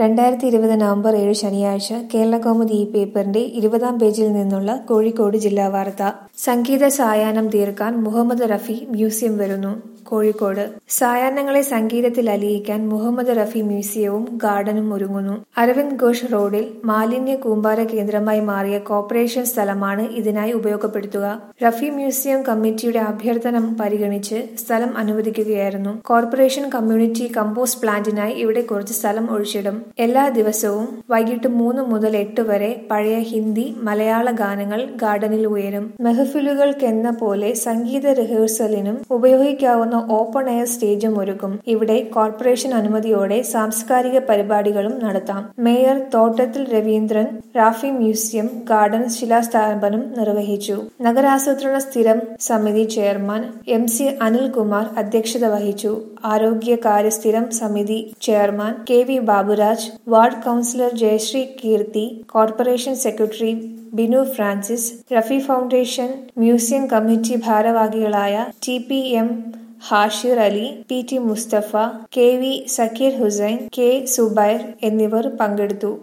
രണ്ടായിരത്തി ഇരുപത് നവംബർ ഏഴ് ശനിയാഴ്ച കേരളകൗമുദി ഈ പേപ്പറിന്റെ ഇരുപതാം പേജിൽ നിന്നുള്ള കോഴിക്കോട് ജില്ലാ വാർത്ത സംഗീത സായാഹ്നം തീർക്കാൻ മുഹമ്മദ് റഫി മ്യൂസിയം വരുന്നു കോഴിക്കോട് സായാഹ്നങ്ങളെ സംഗീതത്തിൽ അലിയിക്കാൻ മുഹമ്മദ് റഫി മ്യൂസിയവും ഗാർഡനും ഒരുങ്ങുന്നു അരവിന്ദ് ഘോഷ് റോഡിൽ മാലിന്യ കൂമ്പാര കേന്ദ്രമായി മാറിയ കോർപ്പറേഷൻ സ്ഥലമാണ് ഇതിനായി ഉപയോഗപ്പെടുത്തുക റഫി മ്യൂസിയം കമ്മിറ്റിയുടെ അഭ്യർത്ഥന പരിഗണിച്ച് സ്ഥലം അനുവദിക്കുകയായിരുന്നു കോർപ്പറേഷൻ കമ്മ്യൂണിറ്റി കമ്പോസ്റ്റ് പ്ലാന്റിനായി ഇവിടെ കുറച്ച് സ്ഥലം ഒഴിച്ചിടും എല്ലാ ദിവസവും വൈകിട്ട് മൂന്ന് മുതൽ എട്ട് വരെ പഴയ ഹിന്ദി മലയാള ഗാനങ്ങൾ ഗാർഡനിൽ ഉയരും മെഹഫിലുകൾക്കെന്ന പോലെ സംഗീത റിഹേഴ്സലിനും ഉപയോഗിക്കാവുന്ന ഓപ്പൺ എയർ സ്റ്റേജും ഒരുക്കും ഇവിടെ കോർപ്പറേഷൻ അനുമതിയോടെ സാംസ്കാരിക പരിപാടികളും നടത്താം മേയർ തോട്ടത്തിൽ രവീന്ദ്രൻ റാഫി മ്യൂസിയം ഗാർഡൻ ശിലാസ്ഥാപനം നിർവഹിച്ചു നഗരാസൂത്രണ സ്ഥിരം സമിതി ചെയർമാൻ എം സി അനിൽകുമാർ അധ്യക്ഷത വഹിച്ചു ആരോഗ്യകാര്യ സ്ഥിരം സമിതി chairman K V Baburaj ward councillor Jayasree Keerthi corporation secretary Binu Francis Rafi foundation museum committee ഭാരവാഹികളായ T P M Hashir Ali P T Mustafa K V Zakir Hussain K Zubair എന്നിവർ പങ്കെടുത്തു